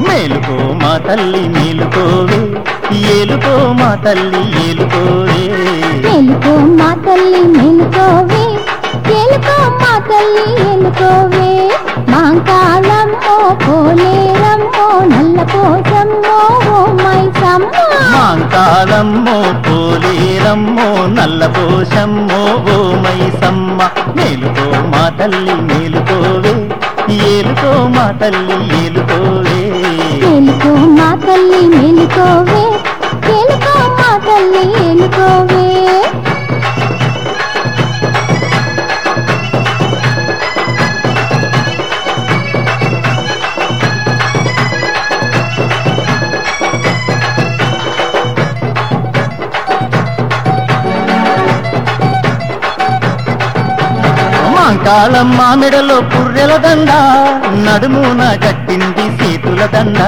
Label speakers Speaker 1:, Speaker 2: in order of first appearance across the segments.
Speaker 1: మేలుకో మా తల్లి మేలుకోవే ఏలుకో మా తల్లి ఏలుకోవే
Speaker 2: మేలుకో మా తల్లి మేలుకోవే ఏలుకో మా తల్లి ఏలుకోవే మాంకాళమ్మో పోలేరమ్మో నల్ల పోసమ్మో ఓ మైసమ్మ
Speaker 1: మాంకాలమ్మో పోలేరమ్మో నల్ల పోషమ్మో ఓ మైసమ్మ మేలుకో మా తల్లి మేలుకోవే ఏలుకో మా తల్లి ఏలుకోవే
Speaker 2: మేలుకో మా తల్లి మేలుకోవే ఏలుకో మా తల్లి ఏలుకోవే
Speaker 1: మాంకాలమ్మ మెడలో పుర్రెల దండ నడుమున కట్టింది సీతుల దండ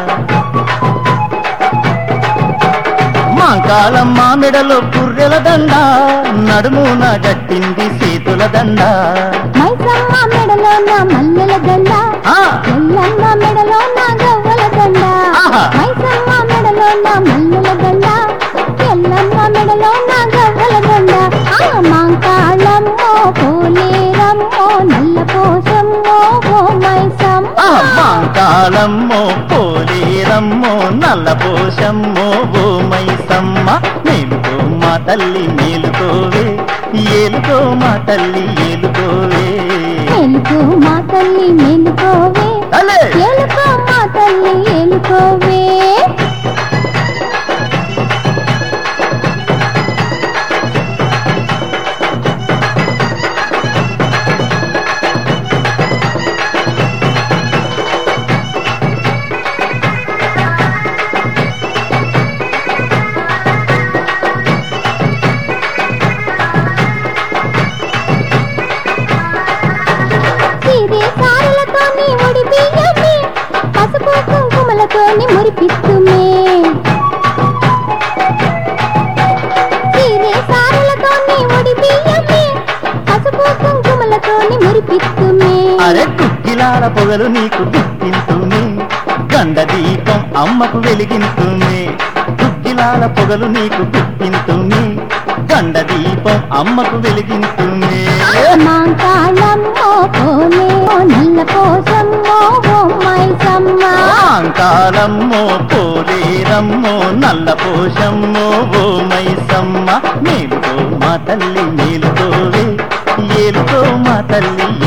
Speaker 1: మాంకాలమ్మ మెడలో పుర్రెల దండ నడుమున కట్టింది సీతుల దండ
Speaker 2: మైసమ్మ మెడలో నా మల్లెల దండ
Speaker 1: ఆ,
Speaker 2: ఎల్లమ్మ మెడలో నా గవ్వల దండ
Speaker 1: ఆహా.
Speaker 2: మైసమ్మ మెడలో నా మల్లెల దండ ఎల్లమ్మ మెడలో నా గవ్వల దండ ఆ మాంకాళమ్మో పోలేరమ్మో నల్ల పోసమ్మో ఓ మైసమ్మ
Speaker 1: ఆ, మాంకాలమ్మో పోలేరమ్మో నల్ల పోషమ్మో ఓ మైసమ్మ మేలుకో మా తల్లి మేలుకోవే ఏలుకో మా తల్లి ఏలుకోవే
Speaker 2: మేలుకో మా తల్లి మేలుకోవే
Speaker 1: అలే
Speaker 2: ఏలుకో మా తల్లి ఏలుకోవే సిరి సారలతోని ఒడి బియ్యమే పసుపు కుంకుమలతోని మురిపిస్తుమే సిరి సారలతోని ఒడి బియ్యమే పసుపు కుంకుమలతోని మురిపిస్తుమే
Speaker 1: అరే కుక్కిలాల పొగలు నీకు గుర్తింతుమే గండ దీపం అమ్మకు వెలిగింతుమే కుక్కిలాల పొగలు నీకు గుర్తింతుమే గండ దీపం అమ్మకు వెలిగింతుమే
Speaker 2: మాంకాళమ్మో పోలే ఓ నల్ల పోసమ్మో ఓ మైసమ్మ
Speaker 1: కాలమ్మో పోలేరమ్మో నల్ల పోషమ్మో ఓ మైసమ్మ మేలుకో మా తల్లి మేలుకోవే ఏలుకో మా తల్లి